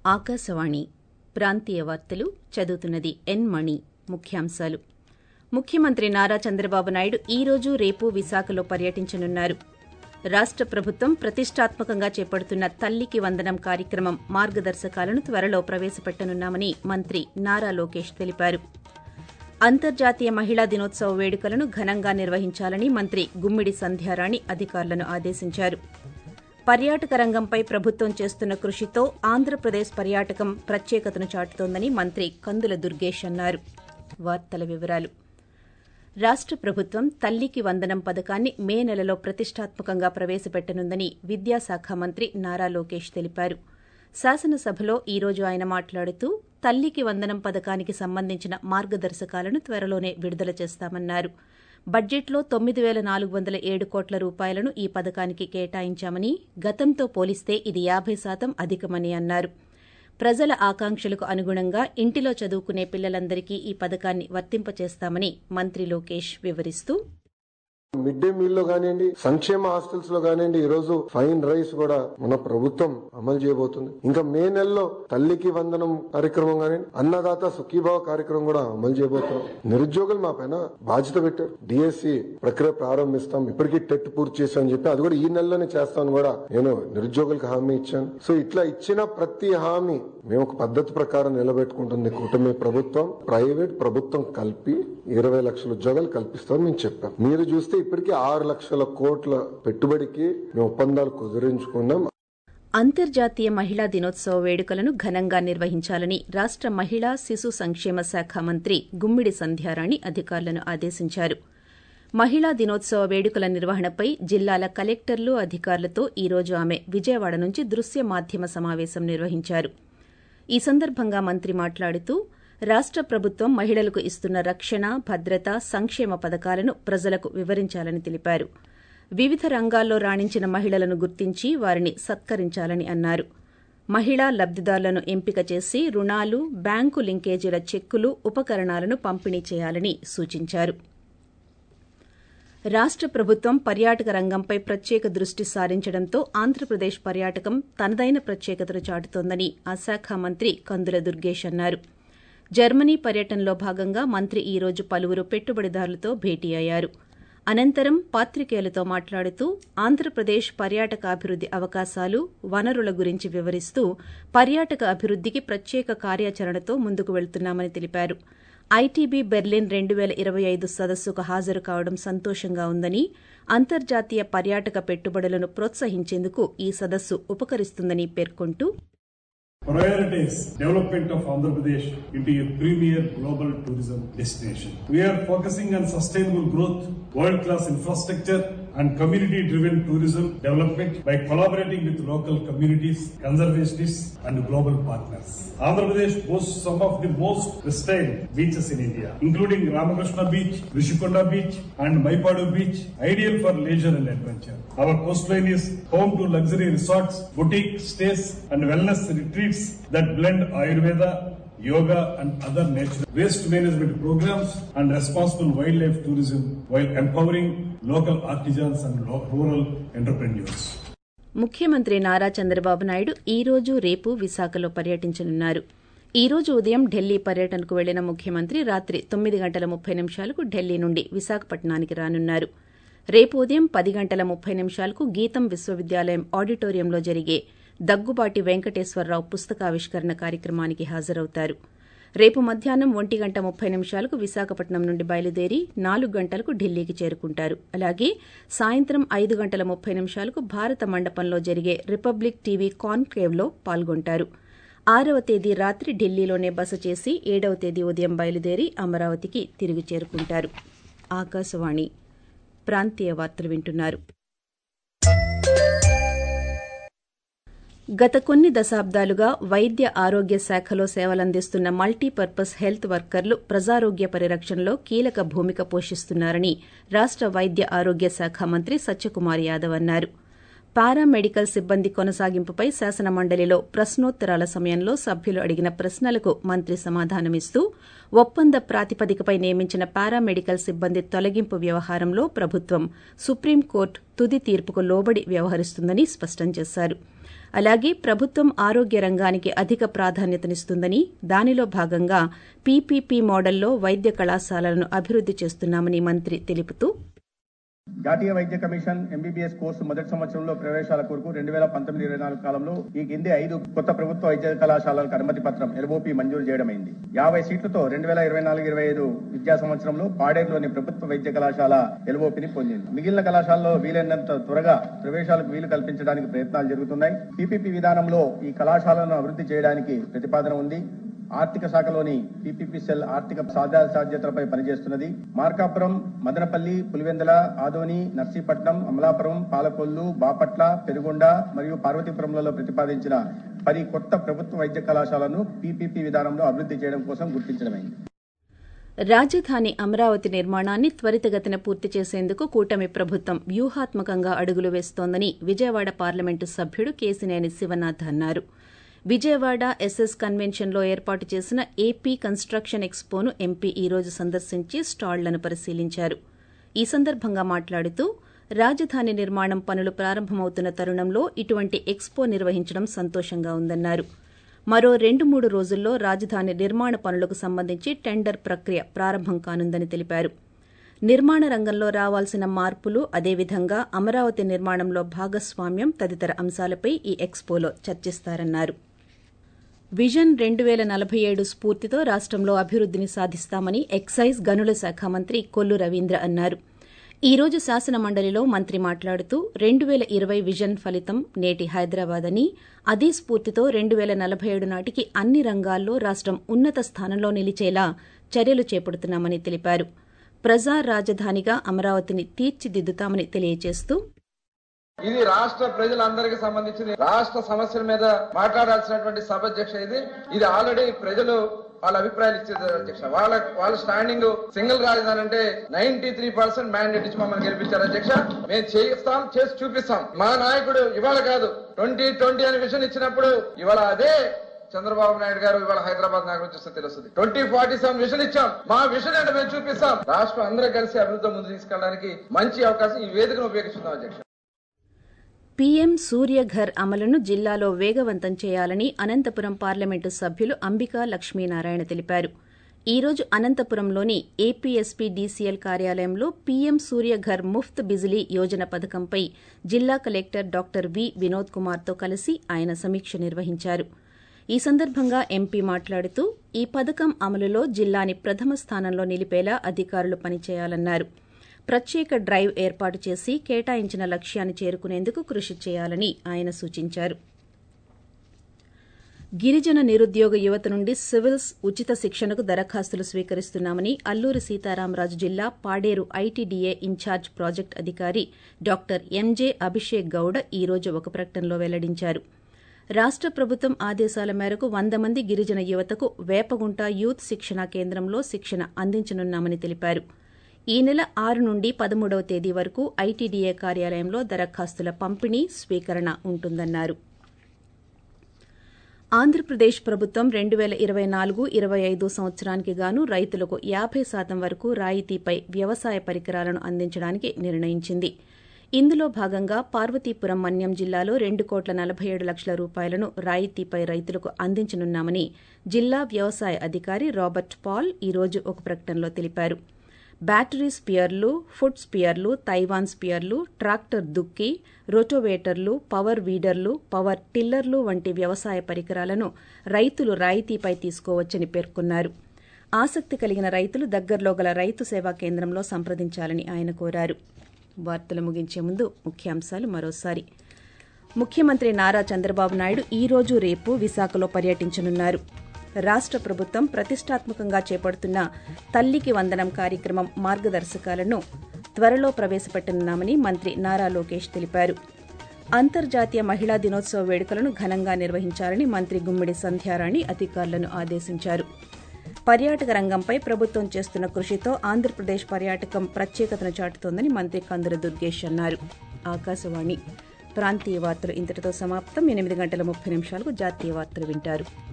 ఆకాశవాణి ప్రాంతీయ వార్తలు చదువుతున్నది ఎన్ మణి ముఖ్యాంశాలు ముఖ్యమంత్రి నారా చంద్రబాబు నాయుడు ఈ రోజు రేపు విశాఖలో పర్యటించనున్నారు రాష్ట ప్రభుత్వం ప్రతిష్టాత్మకంగా చేపడుతున్న తల్లికి వందనం కార్యక్రమం మార్గదర్శకాలను త్వరలో ప్రవేశపెట్టనున్నామని మంత్రి నారా లోకేష్ తెలిపారు అంతర్జాతీయ మహిళా దినోత్సవ వేడుకలను ఘనంగా నిర్వహించాలని మంత్రి గుమ్మిడి సంధ్యారాణి అధికారులను ఆదేశించారు పర్యాటక రంగంపై ప్రభుత్వం చేస్తున్న కృషితో ఆంధ్రప్రదేశ్ పర్యాటకం ప్రత్యేకతను చాటుతోందని మంత్రి కందుల దుర్గేష్ అన్నారు వార్తల వివరాలు రాష్ట ప్రభుత్వం తల్లికి వందనం పథకాన్ని మే నెలలో ప్రతిష్టాత్మకంగా ప్రవేశపెట్టనుందని విద్యాశాఖ మంత్రి నారా లోకేష్ తెలిపారు శాసనసభలో ఈ రోజు ఆయన మాట్లాడుతూ తల్లికి వందనం పథకానికి సంబంధించిన మార్గదర్శకాలను త్వరలోనే విడుదల చేస్తామన్నారు బడ్జెట్లో తొమ్మిది పేల నాలుగు వందల ఏడు కోట్ల రూపాయలను ఈ పథకానికి కేటాయించామని గతంతో పోలిస్తే ఇది యాబై శాతం అధికమని అన్నారు ప్రజల ఆకాంక్షలకు అనుగుణంగా ఇంటిలో చదువుకునే పిల్లలందరికీ ఈ పథకాన్ని వర్తింపచేస్తామని మంత్రి లోకేష్ వివరిస్తూ మిడ్ డే మీల్ లో కానివ్వండి సంక్షేమ హాస్టల్స్ లో కానివ్వండి ఈ రోజు ఫైన్ రైస్ కూడా మన ప్రభుత్వం అమలు చేయబోతుంది ఇంకా మే నెలలో తల్లికి వందనం కార్యక్రమం కానివ్వండి అన్నదాత సుఖీభావ కార్యక్రమం కూడా అమలు చేయబోతున్నాం నిరుద్యోగులు మా పైన బాధ్యత పెట్టారు డిఎస్సి ప్రక్రియ ప్రారంభిస్తాం ఇప్పటికీ టెట్ పూర్తి చేశామని చెప్పి అది కూడా ఈ నెలలోనే చేస్తాను కూడా నేను నిరుద్యోగులకు హామీ ఇచ్చాను సో ఇట్లా ఇచ్చిన ప్రతి హామీ మేము ఒక పద్ధతి ప్రకారం నిలబెట్టుకుంటుంది కూటమి ప్రభుత్వం ప్రైవేట్ ప్రభుత్వం కలిపి ఇరవై లక్షల ఉద్యోగాలు కల్పిస్తామని మేము చెప్పాం మీరు చూస్తే ఇప్పటికీ ఆరు లక్షల కోట్ల పెట్టుబడికి మేము ఒప్పందాలు కుదిరించుకున్నాం అంతర్జాతీయ మహిళా దినోత్సవ వేడుకలను ఘనంగా నిర్వహించాలని రాష్ట మహిళా శిశు సంక్షేమ శాఖ మంత్రి గుమ్మిడి సంధ్యారాణి అధికారులను ఆదేశించారు మహిళా దినోత్సవ వేడుకల నిర్వహణపై జిల్లాల కలెక్టర్లు అధికారులతో ఈ రోజు ఆమె విజయవాడ నుంచి దృశ్య మాధ్యమ సమావేశం నిర్వహించారు ఈ సందర్భంగా మంత్రి మాట్లాడుతూ రాష్ట ప్రభుత్వం మహిళలకు ఇస్తున్న రక్షణ భద్రత సంక్షేమ పథకాలను ప్రజలకు వివరించాలని తెలిపారు వివిధ రంగాల్లో రాణించిన మహిళలను గుర్తించి వారిని సత్కరించాలని అన్నారు మహిళా లబ్దిదారులను ఎంపిక చేసి రుణాలు బ్యాంకు లింకేజీల చెక్కులు ఉపకరణాలను పంపిణీ చేయాలని సూచించారు రాష్ట ప్రభుత్వం పర్యాటక రంగంపై ప్రత్యేక దృష్టి సారించడంతో ఆంధ్రప్రదేశ్ పర్యాటకం తనదైన ప్రత్యేకతను చాటుతోందని ఆ శాఖ మంత్రి కందుల దుర్గేష్ అన్నారు జర్మనీ పర్యటనలో భాగంగా మంత్రి ఈ రోజు పలువురు పెట్టుబడిదారులతో భేటీ అయ్యారు అనంతరం పాత్రికేయులతో మాట్లాడుతూ ఆంధ్రప్రదేశ్ పర్యాటక అభివృద్ది అవకాశాలు వనరుల గురించి వివరిస్తూ పర్యాటక అభివృద్దికి ప్రత్యేక కార్యాచరణతో ముందుకు వెళ్తున్నామని తెలిపారు ఐటీబీ బెర్లిన్ రెండు పేల ఇరవై ఐదు సదస్సుకు హాజరు కావడం సంతోషంగా ఉందని అంతర్జాతీయ పర్యాటక పెట్టుబడులను ప్రోత్సహించేందుకు ఈ సదస్సు ఉపకరిస్తుందని పేర్కొంటూ prioritize development of Andhra Pradesh into a premier global tourism destination. We are focusing on sustainable growth, world-class infrastructure and community-driven tourism development by collaborating with local communities, conservationists and global partners. Andhra Pradesh boasts some of the most pristine beaches in India, including Ramakrishna Beach, Rishikonda Beach and Maipadu Beach, ideal for leisure and adventure. Our coastline is home to luxury resorts, boutique stays and wellness retreats that blend Ayurveda, yoga and other natural waste management programs and responsible wildlife tourism while empowering local artisans and lo- rural entrepreneurs. ముఖ్యమంత్రి నారా చంద్రబాబు నాయుడు ఈ రోజు రేపు విశాఖలో పర్యటించనున్నారు ఈ రోజు ఉదయం ఢిల్లీ పర్యటనకు వెళ్లిన ముఖ్యమంత్రి రాత్రి తొమ్మిది గంటల ముప్పై నిమిషాలకు ఢిల్లీ నుండి విశాఖపట్నానికి రానున్నారు రేపు ఉదయం పది గంటల ముప్పై నిమిషాలకు గీతం విశ్వవిద్యాలయం ఆడిటోరియంలో జరిగే దగ్గుబాటి వెంకటేశ్వరరావు పుస్తకావిష్కరణ కార్యక్రమానికి హాజరవుతారు రేపు మధ్యాహ్నం ఒంటి గంట ముప్పై నిమిషాలకు విశాఖపట్నం నుండి బయలుదేరి నాలుగు గంటలకు ఢిల్లీకి చేరుకుంటారు అలాగే సాయంత్రం ఐదు గంటల ముప్పై నిమిషాలకు భారత మండపంలో జరిగే రిపబ్లిక్ టీవీ కాన్క్లేవ్లో పాల్గొంటారు ఆరవ తేదీ రాత్రి ఢిల్లీలోనే బస చేసి ఏడవ తేదీ ఉదయం బయలుదేరి అమరావతికి తిరిగి చేరుకుంటారు ఆకాశవాణి ప్రాంతీయ వార్తలు వింటున్నారు గత కొన్ని దశాబ్దాలుగా వైద్య ఆరోగ్య శాఖలో సేవలందిస్తున్న మల్టీపర్పస్ హెల్త్ వర్కర్లు ప్రజారోగ్య పరిరక్షణలో కీలక భూమిక పోషిస్తున్నారని రాష్ట వైద్య ఆరోగ్య శాఖ మంత్రి సత్యకుమార్ యాదవ్ అన్నారు పారామెడికల్ సిబ్బంది కొనసాగింపుపై శాసనమండలిలో ప్రశ్నోత్తరాల సమయంలో సభ్యులు అడిగిన ప్రశ్నలకు మంత్రి సమాధానమిస్తూ ఒప్పంద ప్రాతిపదికపై నియమించిన పారామెడికల్ సిబ్బంది తొలగింపు వ్యవహారంలో ప్రభుత్వం సుప్రీంకోర్టు తుది తీర్పుకు లోబడి వ్యవహరిస్తుందని స్పష్టం చేశారు అలాగే ప్రభుత్వం ఆరోగ్య రంగానికి అధిక ప్రాధాన్యతనిస్తుందని దానిలో భాగంగా పీపీపీ మోడల్లో వైద్య కళాశాలలను అభివృద్ది చేస్తున్నామని మంత్రి తెలుపుతూ జాతీయ వైద్య కమిషన్ ఎంబీబీఎస్ కోర్సు మొదటి సంవత్సరంలో ప్రవేశాల కొరకు రెండు వేల పంతొమ్మిది ఇరవై నాలుగు కాలంలో ఈ కింది ఐదు కొత్త ప్రభుత్వ వైద్య కళాశాలలకు అనుమతి పత్రం ఎల్ఓపి మంజూరు చేయడమైంది యాభై సీట్లతో రెండు వేల ఇరవై నాలుగు ఇరవై ఐదు విద్యా సంవత్సరంలో పాడేరులోని ప్రభుత్వ వైద్య కళాశాల ఎల్ఓపిని పొందింది మిగిలిన కళాశాలలో వీలైనంత త్వరగా ప్రవేశాలకు వీలు కల్పించడానికి ప్రయత్నాలు జరుగుతున్నాయి పీపీపీ విధానంలో ఈ కళాశాలను అభివృద్ధి చేయడానికి ప్రతిపాదన ఉంది ఆర్థిక శాఖలోని పీపీపీ సెల్ ఆర్థిక సాధ్యాసాధ్యతలపై పనిచేస్తున్నది మార్కాపురం మదనపల్లి పులివెందల ఆదోని నర్సీపట్నం అమలాపురం పాలకొల్లు బాపట్ల పెరుగొండ మరియు పార్వతీపురంలలో ప్రతిపాదించిన పది కొత్త ప్రభుత్వ వైద్య కళాశాలను పీపీపీ విధానంలో అభివృద్ధి చేయడం కోసం గుర్తించడమైంది రాజధాని అమరావతి నిర్మాణాన్ని త్వరితగతిన పూర్తి చేసేందుకు కూటమి ప్రభుత్వం వ్యూహాత్మకంగా అడుగులు వేస్తోందని విజయవాడ పార్లమెంటు సభ్యుడు కేసినేని శివనాథ్ అన్నారు విజయవాడ ఎస్ఎస్ కన్వెన్షన్లో ఏర్పాటు చేసిన ఏపీ కన్స్ట్రక్షన్ ఎక్స్పోను ఎంపీ ఈ రోజు సందర్శించి స్టాళ్లను పరిశీలించారు ఈ సందర్భంగా మాట్లాడుతూ రాజధాని నిర్మాణం పనులు ప్రారంభమవుతున్న తరుణంలో ఇటువంటి ఎక్స్పో నిర్వహించడం సంతోషంగా ఉందన్నారు మరో రెండు మూడు రోజుల్లో రాజధాని నిర్మాణ పనులకు సంబంధించి టెండర్ ప్రక్రియ ప్రారంభం కానుందని తెలిపారు నిర్మాణ రంగంలో రావాల్సిన మార్పులు అదేవిధంగా అమరావతి నిర్మాణంలో భాగస్వామ్యం తదితర అంశాలపై ఈ ఎక్స్పోలో చర్చిస్తారన్నారు విజన్ రెండు వేల నలభై ఏడు స్ఫూర్తితో రాష్టంలో అభివృద్దిని సాధిస్తామని ఎక్సైజ్ గనుల శాఖ మంత్రి కొల్లు రవీంద్ర అన్నారు ఈ రోజు శాసన మండలిలో మంత్రి మాట్లాడుతూ రెండు వేల ఇరవై విజన్ ఫలితం నేటి హైదరాబాద్ అని అదే స్ఫూర్తితో రెండు వేల నలభై ఏడు నాటికి అన్ని రంగాల్లో రాష్టం ఉన్నత స్థానంలో నిలిచేలా చర్యలు చేపడుతున్నామని తెలిపారు ప్రజా రాజధానిగా అమరావతిని తీర్చిదిద్దుతామని తెలియజేస్తూ ఇది రాష్ట్ర ప్రజలందరికీ సంబంధించింది రాష్ట్ర సమస్యల మీద మాట్లాడాల్సినటువంటి సభ అధ్యక్ష ఇది ఇది ఆల్రెడీ ప్రజలు వాళ్ళ అభిప్రాయాలు ఇచ్చేది అధ్యక్ష వాళ్ళ వాళ్ళ స్టాండింగ్ సింగిల్ రాజధాని అంటే నైన్టీ త్రీ పర్సెంట్ మ్యాండేట్ ఇచ్చి మమ్మల్ని గెలిపించారు అధ్యక్ష మేము చేయిస్తాం చేసి చూపిస్తాం మా నాయకుడు ఇవాళ కాదు ట్వంటీ ట్వంటీ అనే విషయం ఇచ్చినప్పుడు ఇవాళ అదే చంద్రబాబు నాయుడు గారు ఇవాళ హైదరాబాద్ నగరం చూస్తే తెలుస్తుంది ట్వంటీ ఫార్టీ సెవెన్ విషన్ ఇచ్చాం మా విషన్ అంటే మేము చూపిస్తాం రాష్ట్రం అందరూ కలిసి అభివృద్ధి ముందు తీసుకెళ్ళడానికి మంచి అవకాశం ఈ వేదికను ఉపయోగిస్తున్నాం అధ్యక్ష పీఎం సూర్యఘర్ అమలును జిల్లాలో వేగవంతం చేయాలని అనంతపురం పార్లమెంటు సభ్యులు అంబికా లక్ష్మీనారాయణ తెలిపారు ఈ రోజు అనంతపురంలోని ఏపీఎస్పీ డీసీఎల్ కార్యాలయంలో పీఎం సూర్యఘర్ ముఫ్త్ బిజిలీ యోజన పథకంపై జిల్లా కలెక్టర్ డాక్టర్ వి వినోద్ కుమార్తో కలిసి ఆయన సమీక్ష నిర్వహించారు ఈ సందర్భంగా ఎంపీ మాట్లాడుతూ ఈ పథకం అమలులో జిల్లాని ప్రథమ స్థానంలో నిలిపేలా అధికారులు పనిచేయాలన్నారు ప్రత్యేక డ్రైవ్ ఏర్పాటు చేసి కేటాయించిన లక్ష్యాన్ని చేరుకునేందుకు కృషి చేయాలని ఆయన సూచించారు గిరిజన నిరుద్యోగ యువత నుండి సివిల్స్ ఉచిత శిక్షణకు దరఖాస్తులు స్వీకరిస్తున్నామని అల్లూరి సీతారామరాజు జిల్లా పాడేరు ఐటీడీఏ ఇన్ఛార్జ్ ప్రాజెక్ట్ అధికారి డాక్టర్ ఎంజే అభిషేక్ గౌడ ఈ రోజు ఒక ప్రకటనలో వెల్లడించారు రాష్ట ప్రభుత్వం ఆదేశాల మేరకు వంద మంది గిరిజన యువతకు వేపగుంట యూత్ శిక్షణా కేంద్రంలో శిక్షణ అందించనున్నామని తెలిపారు ఈ నెల ఆరు నుండి పదమూడవ తేదీ వరకు ఐటీడీఏ కార్యాలయంలో దరఖాస్తుల పంపిణీ స్వీకరణ ఉంటుందన్నారు ఆంధ్రప్రదేశ్ ప్రభుత్వం రెండు వేల ఇరవై నాలుగు ఇరవై ఐదు సంవత్సరానికి గాను రైతులకు యాభై శాతం వరకు రాయితీపై వ్యవసాయ పరికరాలను అందించడానికి నిర్ణయించింది ఇందులో భాగంగా పార్వతీపురం మన్యం జిల్లాలో రెండు కోట్ల నలభై ఏడు లక్షల రూపాయలను రాయితీపై రైతులకు అందించనున్నామని జిల్లా వ్యవసాయ అధికారి రాబర్ట్ పాల్ ఈ రోజు ఒక ప్రకటనలో తెలిపారు బ్యాటరీ స్పియర్లు ఫుడ్ స్పియర్లు తైవాన్ స్పియర్లు ట్రాక్టర్ దుక్కి రోటోవేటర్లు పవర్ వీడర్లు పవర్ టిల్లర్లు వంటి వ్యవసాయ పరికరాలను రైతులు రాయితీపై తీసుకోవచ్చని పేర్కొన్నారు ఆసక్తి కలిగిన రైతులు దగ్గరలో గల రైతు సేవా కేంద్రంలో సంప్రదించాలని ఆయన కోరారు వార్తలు ముగించే ముందు ముఖ్యాంశాలు మరోసారి ముఖ్యమంత్రి నారా చంద్రబాబు నాయుడు ఈ రోజు రేపు విశాఖలో పర్యటించనున్నారు రాష్ట ప్రభుత్వం ప్రతిష్టాత్మకంగా చేపడుతున్న తల్లికి వందనం కార్యక్రమం మార్గదర్శకాలను త్వరలో ప్రవేశపెట్టనున్నామని మంత్రి నారా లోకేష్ తెలిపారు అంతర్జాతీయ మహిళా దినోత్సవ వేడుకలను ఘనంగా నిర్వహించాలని మంత్రి గుమ్మిడి సంధ్యారాణి అధికారులను ఆదేశించారు పర్యాటక రంగంపై ప్రభుత్వం చేస్తున్న కృషితో ఆంధ్రప్రదేశ్ పర్యాటకం ప్రత్యేకతను చాటుతోందని మంత్రి కందుల దుర్గేష్ అన్నారు ఆకాశవాణి ప్రాంతీయ వార్తలు ఇంతటితో సమాప్తం ఎనిమిది గంటల ముప్పై నిమిషాలకు జాతీయ వార్తలు వింటారు